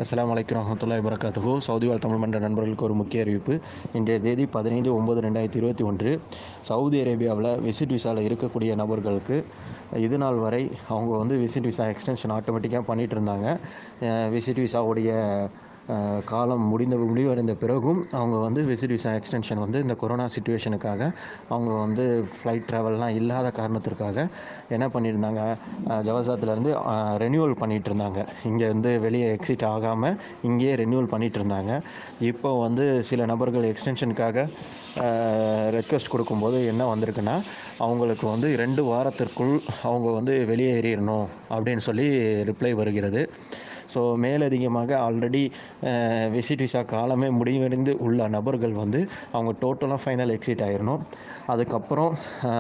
அஸ்ஸலாமு அலைக்கும் வரமத்துல்லாஹி வரகாத்துஹு சவுதி வாழ் தமிழ் மன்ற நண்பர்களுக்கு ஒரு முக்கிய அறிவிப்பு இன்றைய தேதி பதினைந்து ஒம்பது ரெண்டாயிரத்தி இருபத்தி ஒன்று சவுதி அரேபியாவில் விசிட் விசாவில் இருக்கக்கூடிய நபர்களுக்கு இது நாள் வரை அவங்க வந்து விசிட் விசா எக்ஸ்டென்ஷன் ஆட்டோமேட்டிக்காக பண்ணிகிட்டு இருந்தாங்க விசிட் விசாவுடைய அஹ், காலம் முடிந்த முடிவடைந்த பிறகும் அவங்க வந்து விசிட் விசா எக்ஸ்டென்ஷன் வந்து இந்த கொரோனா சுச்சுவேஷனுக்காக அவங்க வந்து ஃப்ளைட் ட்ராவல்லாம் இல்லாத காரணத்திற்காக என்ன பண்ணியிருந்தாங்க அஹ், ஜவசாத்துலேருந்து ரெனியூவல் பண்ணிகிட்டு இருந்தாங்க இங்கே வந்து வெளியே எக்ஸிட் ஆகாமல் இங்கேயே ரெனியூவல் பண்ணிகிட்டு இருந்தாங்க இப்போ வந்து சில நபர்கள் எக்ஸ்டென்ஷனுக்காக ரெக்வெஸ்ட் கொடுக்கும்போது என்ன வந்திருக்குன்னா அவங்களுக்கு வந்து ரெண்டு வாரத்திற்குள் அவங்க வந்து வெளியேறிடணும் அப்படின்னு சொல்லி ரிப்ளை வருகிறது ஸோ மேலதிகமாக ஆல்ரெடி விசிட் விசா காலமே முடிவடைந்து உள்ள நபர்கள் வந்து அவங்க டோட்டலாக ஃபைனல் எக்ஸிட் ஆயிடணும் அதுக்கப்புறம்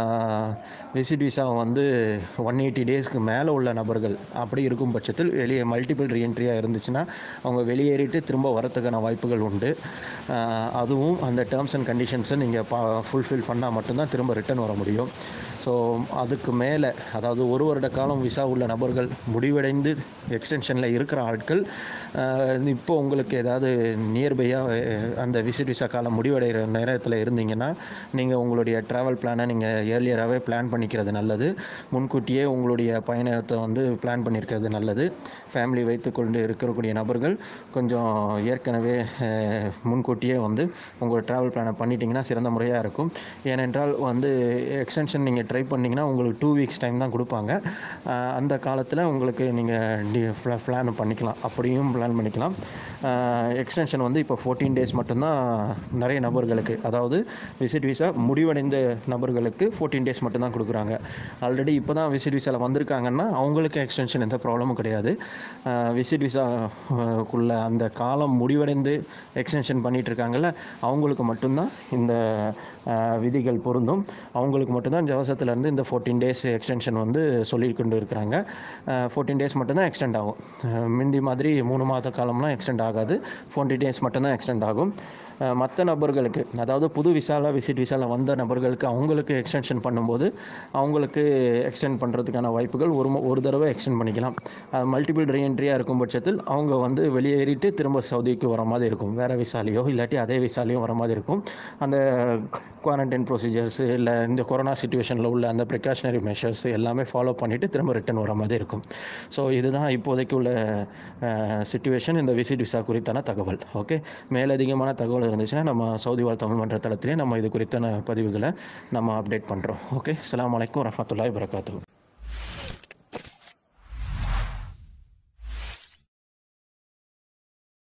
விசிட் விசா வந்து ஒன் எயிட்டி டேஸ்க்கு மேலே உள்ள நபர்கள் அப்படி இருக்கும் பட்சத்தில் வெளியே மல்டிபிள் ரீஎன்ட்ரியாக இருந்துச்சுன்னா அவங்க வெளியேறிட்டு திரும்ப வரத்துக்கான வாய்ப்புகள் உண்டு ஆஹ் அதுவும் அந்த டேர்ம்ஸ் அண்ட் கண்டிஷன்ஸை நீங்கள் பா ஃபுல்ஃபில் பண்ணால் மட்டும்தான் திரும்ப ரிட்டர்ன் வர முடியும் ஸோ அதுக்கு மேலே அதாவது ஒரு வருட காலம் விசா உள்ள நபர்கள் முடிவடைந்து எக்ஸ்டென்ஷனில் இருக்கிற ஆட்கள் ஆஹ் இப்போ உங்களுக்கு ஏதாவது நியர்பையாக அந்த விசிட் விசா காலம் முடிவடைகிற நேரத்தில் இருந்தீங்கன்னா நீங்கள் உங்களுடைய ட்ராவல் பிளானை நீங்கள் ஏர்லியராகவே பிளான் பண்ணிக்கிறது நல்லது முன்கூட்டியே உங்களுடைய பயணத்தை வந்து பிளான் பண்ணியிருக்கிறது நல்லது ஃபேமிலி வைத்துக்கொண்டு இருக்கக்கூடிய நபர்கள் கொஞ்சம் ஏற்கனவே அஹ், முன்கூட்டியே வந்து உங்களோட ட்ராவல் பிளானை பண்ணிட்டீங்கன்னா சிறந்த முறையாக இருக்கும் ஏனென்றால் வந்து எக்ஸ்டென்ஷன் நீங்கள் ட்ரை பண்ணிங்கன்னா உங்களுக்கு டூ வீக்ஸ் டைம் தான் கொடுப்பாங்க அஹ், அந்த காலத்தில் உங்களுக்கு நீங்கள் பிளான் பண்ணிக்கலாம் அப்படியும் பிளான் பண்ணிக்கலாம் எக்ஸ்டென்ஷன் வந்து இப்போ ஃபோர்டீன் டேஸ் மட்டும்தான் நிறைய நபர்களுக்கு அதாவது விசிட் விசா முடிவடைந்த நபர்களுக்கு ஃபோர்டீன் டேஸ் மட்டும்தான் கொடுக்குறாங்க ஆல்ரெடி இப்போ தான் விசிட் விசாவில் வந்திருக்காங்கன்னா அவங்களுக்கு எக்ஸ்டென்ஷன் எந்த ப்ராப்ளமும் கிடையாது விசிட் விசாக்குள்ள அந்த காலம் முடிவடைந்து எக்ஸ்டென்ஷன் பண்ணிட்டு இருக்காங்கல்ல அவங்களுக்கு மட்டும்தான் இந்த அஹ், விதிகள் பொருந்தும் அவங்களுக்கு மட்டும்தான் ஜவசத்துலேருந்து இந்த ஃபோர்டீன் டேஸ் எக்ஸ்டென்ஷன் வந்து சொல்லி கொண்டு இருக்கிறாங்க ஃபோர்டீன் டேஸ் மட்டும்தான் எக்ஸ்டெண்ட் ஆகும் அஹ், முந்தி மாதிரி மூணு மாத காலம்லாம் எக்ஸ்டெண்ட் ஆகாது ஃபோர்ட்டி டேஸ் மட்டும்தான் எக்ஸ்டெண்ட் ஆகும் மற்ற நபர்களுக்கு அதாவது புது விசாவில் விசிட் விசாவில் வந்த நபர்களுக்கு அவங்களுக்கு எக்ஸ்டென்ஷன் பண்ணும்போது அவங்களுக்கு எக்ஸ்டெண்ட் பண்ணுறதுக்கான வாய்ப்புகள் ஒரு மு- ஒரு தடவை எக்ஸ்டெண்ட் பண்ணிக்கலாம் அது மல்டிபிள் ரீஎன்ட்ரியாக இருக்கும் பட்சத்தில் அவங்க வந்து வெளியேறிட்டு திரும்ப சவுதிக்கு வர மாதிரி இருக்கும் வேறு விசாலையோ இல்லாட்டி அதே விசாலையும் வர மாதிரி இருக்கும் அந்த குவாரண்டைன் ப்ரொசீஜர்ஸ் இல்லை இந்த கொரோனா சுச்சுவேஷனில் உள்ள அந்த ப்ரிகாஷனரி மெஷர்ஸ் எல்லாமே ஃபாலோ பண்ணிவிட்டு திரும்ப ரிட்டர்ன் வர மாதிரி இருக்கும் ஸோ இதுதான் இப்போதைக்கு உள்ள சுச்சுவேஷன் இந்த விசிட் விசா குறித்தான தகவல் ஓகே மேலதிகமான தகவல் இருந்துச்சுன்னா நம்ம சவுதி வாழ் தமிழ் மன்ற தளத்திலே நம்ம இது குறித்தான பதிவுகளை நம்ம அப்டேட் பண்ணுறோம் ஓகே அஸ்ஸலாமு அலைக்கும் வரஹ்மத்துல்லாஹி வரகாத்து